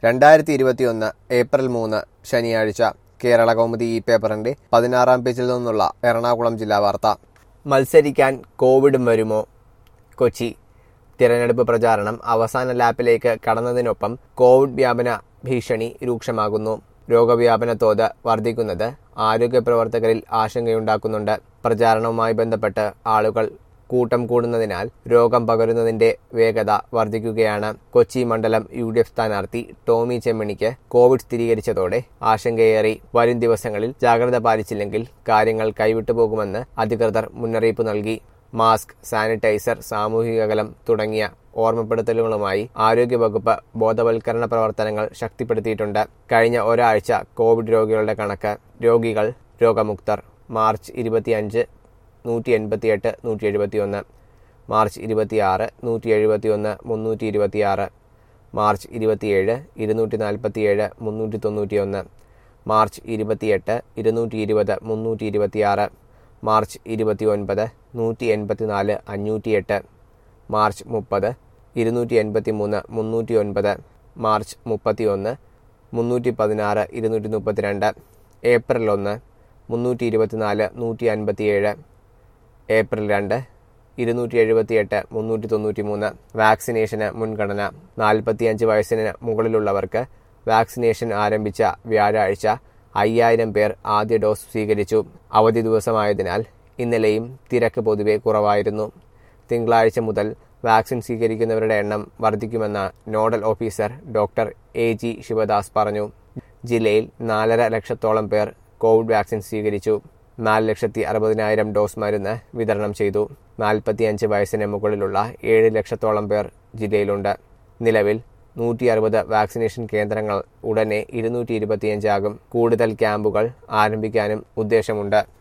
രണ്ടായിരത്തി ഇരുപത്തിയൊന്ന് ഏപ്രിൽ മൂന്ന് ശനിയാഴ്ച കേരള കൗമുദി ഈ പേപ്പറിന്റെ പതിനാറാം പേജിൽ നിന്നുള്ള എറണാകുളം ജില്ലാ വാർത്ത മത്സരിക്കാൻ കോവിഡും വരുമോ കൊച്ചി തിരഞ്ഞെടുപ്പ് പ്രചാരണം അവസാന ലാപ്പിലേക്ക് കടന്നതിനൊപ്പം കോവിഡ് വ്യാപന ഭീഷണി രൂക്ഷമാകുന്നു രോഗവ്യാപന തോത് വർദ്ധിക്കുന്നത് ആരോഗ്യ പ്രവർത്തകരിൽ ആശങ്കയുണ്ടാക്കുന്നുണ്ട് പ്രചാരണവുമായി ബന്ധപ്പെട്ട് ആളുകൾ കൂട്ടം കൂടുന്നതിനാൽ രോഗം പകരുന്നതിന്റെ വേഗത വർദ്ധിക്കുകയാണ് കൊച്ചി മണ്ഡലം യു ഡി എഫ് സ്ഥാനാർത്ഥി ടോമി ചെമ്മണിക്ക് കോവിഡ് സ്ഥിരീകരിച്ചതോടെ ആശങ്കയേറി വരും ദിവസങ്ങളിൽ ജാഗ്രത പാലിച്ചില്ലെങ്കിൽ കാര്യങ്ങൾ കൈവിട്ടു പോകുമെന്ന് അധികൃതർ മുന്നറിയിപ്പ് നൽകി മാസ്ക് സാനിറ്റൈസർ സാമൂഹിക അകലം തുടങ്ങിയ ഓർമ്മപ്പെടുത്തലുകളുമായി ആരോഗ്യവകുപ്പ് ബോധവൽക്കരണ പ്രവർത്തനങ്ങൾ ശക്തിപ്പെടുത്തിയിട്ടുണ്ട് കഴിഞ്ഞ ഒരാഴ്ച കോവിഡ് രോഗികളുടെ കണക്ക് രോഗികൾ രോഗമുക്തർ മാർച്ച് ഇരുപത്തിയഞ്ച് നൂറ്റി എൺപത്തിയെട്ട് നൂറ്റി എഴുപത്തിയൊന്ന് മാർച്ച് ഇരുപത്തിയാറ് നൂറ്റി എഴുപത്തിയൊന്ന് മുന്നൂറ്റി ഇരുപത്തിയാറ് മാർച്ച് ഇരുപത്തിയേഴ് ഇരുന്നൂറ്റി നാൽപ്പത്തിയേഴ് മുന്നൂറ്റി തൊണ്ണൂറ്റിയൊന്ന് മാർച്ച് ഇരുപത്തിയെട്ട് ഇരുന്നൂറ്റി ഇരുപത് മുന്നൂറ്റി ഇരുപത്തിയാറ് മാർച്ച് ഇരുപത്തി ഒൻപത് നൂറ്റി എൺപത്തിനാല് അഞ്ഞൂറ്റിയെട്ട് മാർച്ച് മുപ്പത് ഇരുന്നൂറ്റി എൺപത്തി മൂന്ന് മുന്നൂറ്റി ഒൻപത് മാർച്ച് മുപ്പത്തി ഒന്ന് മുന്നൂറ്റി പതിനാറ് ഇരുന്നൂറ്റി മുപ്പത്തിരണ്ട് ഏപ്രിൽ ഒന്ന് മുന്നൂറ്റി ഇരുപത്തിനാല് നൂറ്റി അൻപത്തിയേഴ് ഏപ്രിൽ രണ്ട് ഇരുന്നൂറ്റി എഴുപത്തിയെട്ട് മുന്നൂറ്റി തൊണ്ണൂറ്റി മൂന്ന് വാക്സിനേഷന് മുൻഗണന നാൽപ്പത്തിയഞ്ച് വയസ്സിന് മുകളിലുള്ളവർക്ക് വാക്സിനേഷൻ ആരംഭിച്ച വ്യാഴാഴ്ച അയ്യായിരം പേർ ആദ്യ ഡോസ് സ്വീകരിച്ചു അവധി ദിവസമായതിനാൽ ഇന്നലെയും തിരക്ക് പൊതുവെ കുറവായിരുന്നു തിങ്കളാഴ്ച മുതൽ വാക്സിൻ സ്വീകരിക്കുന്നവരുടെ എണ്ണം വർദ്ധിക്കുമെന്ന് nodal officer doctor A G Sivadas പറഞ്ഞു ജില്ലയിൽ നാലര ലക്ഷത്തോളം പേർ കോവിഡ് വാക്സിൻ സ്വീകരിച്ചു നാല് ലക്ഷത്തി അറുപതിനായിരം ഡോസ് മരുന്ന് വിതരണം ചെയ്തു നാൽപ്പത്തിയഞ്ച് വയസ്സിന് മുകളിലുള്ള ഏഴ് ലക്ഷത്തോളം പേർ ജില്ലയിലുണ്ട് നിലവിൽ നൂറ്റി അറുപത് വാക്സിനേഷൻ കേന്ദ്രങ്ങൾ ഉടനെ ഇരുന്നൂറ്റി ഇരുപത്തിയഞ്ചാകും കൂടുതൽ ക്യാമ്പുകൾ ആരംഭിക്കാനും ഉദ്ദേശമുണ്ട്